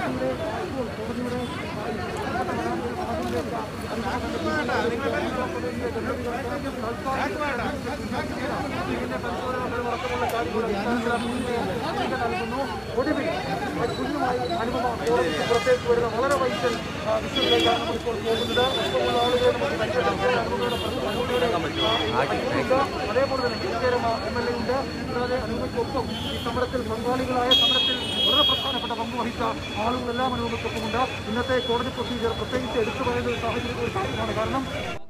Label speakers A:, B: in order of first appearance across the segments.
A: ഒടുവിൽ കുഞ്ഞുമായി അനുപമ കോടതിക്ക് പുറത്തേക്ക് വരുന്ന വളരെ വൈകൽ വിഷയത്തിലേക്കാണ് നമ്മളിപ്പോൾ പോകുന്നത് ഒപ്പമുള്ള ആളുകളെ നമുക്ക് പരിചയപ്പെടുത്താൻ അനുമതിയുടെ അനുമതിയുടെ ഉണ്ട്. അതേപോലെ തന്നെ കെ ചേരമ എം എൽ എ ഉണ്ട് കൂടാതെ അനുമതിക്കൊപ്പം ഈ സമരത്തിൽ പങ്കാളികളായ സമരത്തിൽ വളരെ പ്രധാനപ്പെട്ട പങ്ക് വഹിച്ച ആളുകളെല്ലാം അനുമതിക്കൊപ്പമുണ്ട് ഇന്നത്തെ കോടതി പ്രൊസീജിയർ പ്രത്യേകിച്ച് എടുത്തു പറയുന്ന ഒരു സാഹചര്യം ഒരു കാര്യമാണ് കാരണം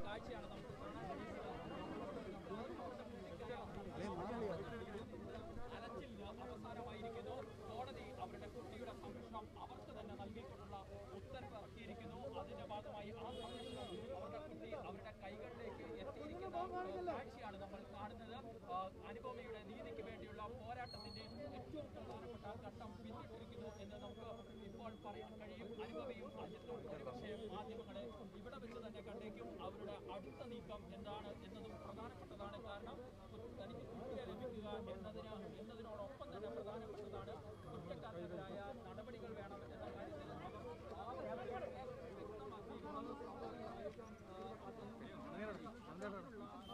B: കാഴ്ചയാണ് നമ്മൾ കാണുന്നത് ആ, അനുപമയുടെ നീതിക്ക് വേണ്ടിയുള്ള പോരാട്ടത്തിന്റെ ഏറ്റവും പ്രധാനപ്പെട്ട ഘട്ടം പിന്നിട്ടിരിക്കുന്നു എന്ന് നമുക്ക് ഇപ്പോൾ പറയാൻ കഴിയും അനുപമയും അജിത്തും ഒരുപക്ഷെ മാധ്യമങ്ങളെ ഇവിടെ വെച്ച് തന്നെ കണ്ടേക്കും അവരുടെ അടുത്ത നീക്കം എന്താണ് എന്നതും പ്രധാനപ്പെട്ടതാണ് കാരണം തനിക്ക് കുട്ടിയെ ലഭിക്കുക എന്നതിന് എന്നതിനോടൊപ്പം തന്നെ പ്രധാനപ്പെട്ടതാണ് കുറ്റക്കാർക്കെതിരായ നടപടികൾ വേണം എന്ന കാര്യത്തിൽ അവർ ആവശ്യപ്പെടുന്നത് വ്യക്തമാക്കിയിരുന്നത് സ്വാഭാവികമായിട്ടും ആ, അത്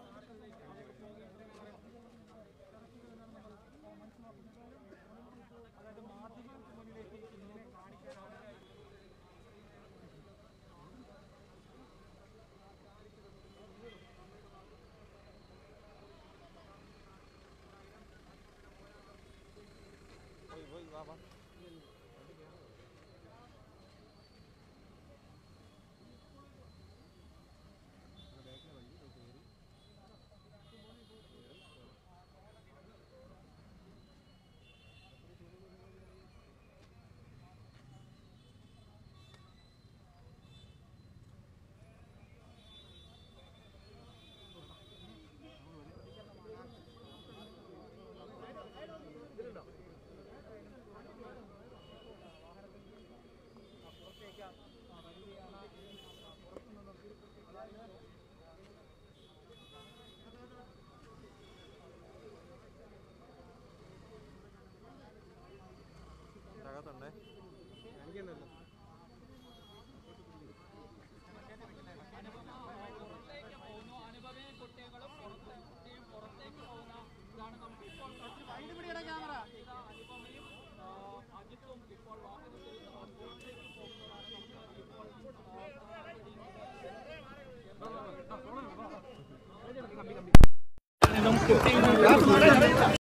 B: പുറത്തേക്ക് പോകുന്നു അനുപമയും കുട്ടികളും പുറത്ത് കുട്ടിയും പുറത്തേക്ക് പോകുന്ന ഇതാണ് നമുക്ക് ഇപ്പോൾ ഇതാ അനുപമയും ആ, അജിത്തും ഇപ്പോൾ വാഹനത്തിൽ നിന്ന് പുറത്തേക്ക് പോകുന്നതാണ് നമുക്ക് ഇപ്പോൾ ആ, കാണാൻ കഴിയുന്നത്.